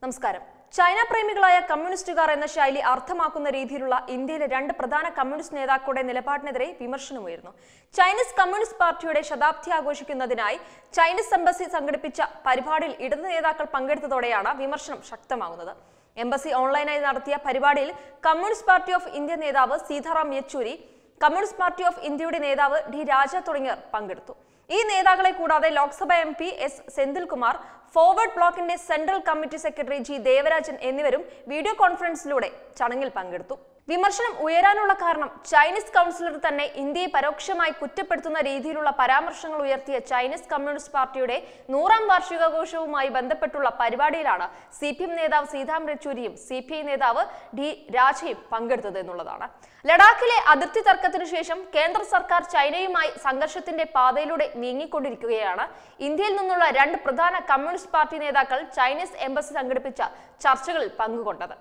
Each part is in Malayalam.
നമസ്കാരം ചൈന പ്രേമികളായ കമ്മ്യൂണിസ്റ്റുകാർ എന്ന ശൈലി അർത്ഥമാക്കുന്ന രീതിയിലുള്ള ഇന്ത്യയിലെ രണ്ട് പ്രധാന കമ്മ്യൂണിസ്റ്റ് നേതാക്കളുടെ നിലപാടിനെതിരെ വിമർശനമുയർന്നു ചൈനീസ് കമ്മ്യൂണിസ്റ്റ് പാർട്ടിയുടെ ശതാബ്ദി ആഘോഷിക്കുന്നതിനായി ചൈനീസ് എംബസി സംഘടിപ്പിച്ച പരിപാടിയിൽ ഇടത് നേതാക്കൾ പങ്കെടുത്തതോടെയാണ് വിമർശനം ശക്തമാകുന്നത് എംബസി ഓൺലൈനായി നടത്തിയ പരിപാടിയിൽ കമ്മ്യൂണിസ്റ്റ് പാർട്ടി ഓഫ് ഇന്ത്യ നേതാവ് Sitaram Yechury communist party of ഇന്ത്യയുടെ നേതാവ് ഡി രാജ തുടങ്ങിയവർ പങ്കെടുത്തു ഈ നേതാക്കളെ കൂടാതെ Lok Sabha M P S Senthilkumar forward ബ്ലോക്കിന്റെ central committee secretary G Devarajan എന്നിവരും വീഡിയോ കോൺഫറൻസിലൂടെ ചടങ്ങിൽ പങ്കെടുത്തു വിമർശനം ഉയരാനുള്ള കാരണം ചൈനീസ് കൗൺസിലർ തന്നെ ഇന്ത്യയെ പരോക്ഷമായി കുറ്റപ്പെടുത്തുന്ന രീതിയിലുള്ള പരാമർശങ്ങൾ ഉയർത്തിയ ചൈനീസ് കമ്മ്യൂണിസ്റ്റ് പാർട്ടിയുടെ നൂറാം വാർഷികാഘോഷവുമായി ബന്ധപ്പെട്ടുള്ള പരിപാടിയിലാണ് സി പി എം നേതാവ് സീതാറാം യെച്ചൂരിയും സി പി ഐ നേതാവ് ഡി രാജയും പങ്കെടുത്തത് എന്നുള്ളതാണ് ലഡാക്കിലെ അതിർത്തി തർക്കത്തിനു ശേഷം കേന്ദ്ര സർക്കാർ ചൈനയുമായി സംഘർഷത്തിന്റെ പാതയിലൂടെ നീങ്ങിക്കൊണ്ടിരിക്കുകയാണ് ഇന്ത്യയിൽ നിന്നുള്ള രണ്ട് പ്രധാന കമ്മ്യൂണിസ്റ്റ് പാർട്ടി നേതാക്കൾ ചൈനീസ് എംബസി സംഘടിപ്പിച്ച ചർച്ചകളിൽ പങ്കുകൊണ്ടത്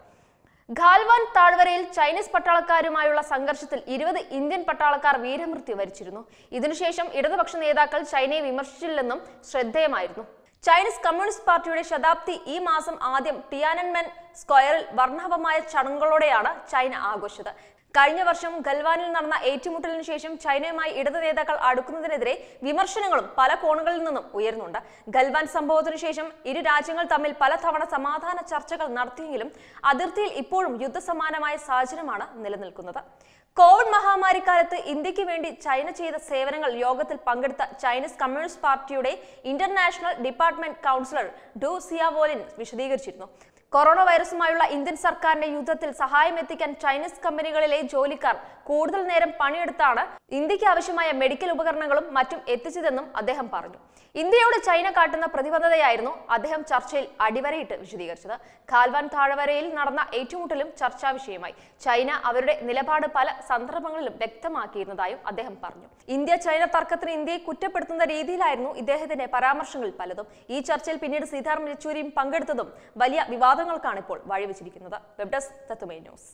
ഖാൽവാൻ താഴ്വരയിൽ ചൈനീസ് പട്ടാളക്കാരുമായുള്ള സംഘർഷത്തിൽ ഇരുപത് ഇന്ത്യൻ പട്ടാളക്കാർ വീരമൃത്യു വരിച്ചിരുന്നു ഇതിനുശേഷം ഇടതുപക്ഷ നേതാക്കൾ ചൈനയെ വിമർശിച്ചില്ലെന്നും ശ്രദ്ധേയമായിരുന്നു ചൈനീസ് കമ്മ്യൂണിസ്റ്റ് പാർട്ടിയുടെ ശതാബ്ദി ഈ മാസം ആദ്യം ടിയാനൻമെൻ സ്ക്വയറിൽ വർണ്ണാഭമായ ചടങ്ങുകളോടെയാണ് ചൈന ആഘോഷിച്ചത് കഴിഞ്ഞ വർഷം ഗൽവാനിൽ നടന്ന ഏറ്റുമുട്ടലിന് ശേഷം ചൈനയുമായി ഇടത് നേതാക്കൾ അടുക്കുന്നതിനെതിരെ വിമർശനങ്ങളും പല കോണുകളിൽ നിന്നും ഉയരുന്നുണ്ട് ഗൽവാൻ സംഭവത്തിനു ശേഷം ഇരു രാജ്യങ്ങൾ തമ്മിൽ പലതവണ സമാധാന ചർച്ചകൾ നടത്തിയെങ്കിലും അതിർത്തിയിൽ ഇപ്പോഴും യുദ്ധസമാനമായ സാഹചര്യമാണ് നിലനിൽക്കുന്നത് കോവിഡ് മഹാമാരിക്കാലത്ത് ഇന്ത്യക്ക് വേണ്ടി ചൈന ചെയ്ത സേവനങ്ങൾ യോഗത്തിൽ പങ്കെടുത്ത ചൈനീസ് കമ്മ്യൂണിസ്റ്റ് പാർട്ടിയുടെ international department councillor Du Xiaolin വിശദീകരിച്ചിരുന്നു കൊറോണ വൈറസുമായുള്ള ഇന്ത്യൻ സർക്കാരിന്റെ യുദ്ധത്തിൽ സഹായം എത്തിക്കാൻ ചൈനീസ് കമ്പനികളിലെ ജോലിക്കാർ കൂടുതൽ നേരം പണിയെടുത്താണ് ഇന്ത്യക്ക് ആവശ്യമായ മെഡിക്കൽ ഉപകരണങ്ങളും മറ്റും എത്തിച്ചതെന്നും അദ്ദേഹം പറഞ്ഞു ഇന്ത്യയോട് ചൈന കാട്ടുന്ന പ്രതിബദ്ധതയായിരുന്നു അദ്ദേഹം ചർച്ചയിൽ അടിവരയിട്ട് വിശദീകരിച്ചത് ഖാൽവാൻ താഴ്വരയിൽ നടന്ന ഏറ്റുമുട്ടലും ചർച്ചാ വിഷയമായി ചൈന അവരുടെ നിലപാട് പല സന്ദർഭങ്ങളിലും വ്യക്തമാക്കിയിരുന്നതായും അദ്ദേഹം പറഞ്ഞു ഇന്ത്യ ചൈന തർക്കത്തിന് ഇന്ത്യയെ കുറ്റപ്പെടുത്തുന്ന രീതിയിലായിരുന്നു ഇദ്ദേഹത്തിന്റെ പരാമർശങ്ങൾ പലതും ഈ ചർച്ചയിൽ പിന്നീട് സീതാറാം യെച്ചൂരിയും പങ്കെടുത്തതും വലിയ വിവാദങ്ങൾക്കാണ് ഇപ്പോൾ വഴിവെച്ചിരിക്കുന്നത് web desk Tatwamayi news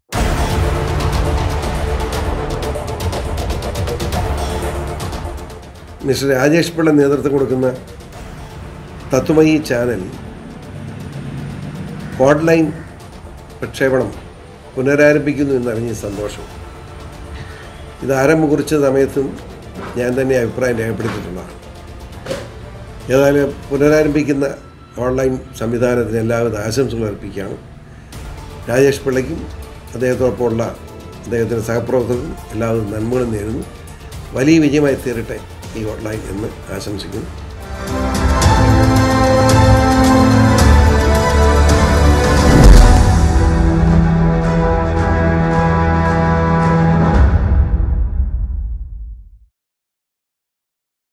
mister Rajesh Pillai നേതൃത്വം കൊടുക്കുന്ന തത്വമയി ചാനൽ ഓൺലൈൻ പ്രക്ഷേപണം പുനരാരംഭിക്കുന്നു എന്നറിഞ്ഞ സന്തോഷം ഇത് ആരംഭം കുറിച്ച സമയത്തും ഞാൻ തന്നെ അഭിപ്രായം രേഖപ്പെടുത്തിയിട്ടുള്ളതാണ് ഏതായാലും പുനരാരംഭിക്കുന്ന ഓൺലൈൻ സംവിധാനത്തിന് എല്ലാവിധ ആശംസകൾ അർപ്പിക്കുകയാണ് രാജേഷ് പിള്ളയ്ക്കും അദ്ദേഹത്തോടൊപ്പമുള്ള അദ്ദേഹത്തിൻ്റെ സഹപ്രവർത്തകർക്കും എല്ലാവിധ നന്മകളും നേരുന്നു വലിയ വിജയമായി തീരട്ടെ ഈ ഓൺലൈൻ എന്ന് ആശംസിക്കുന്നു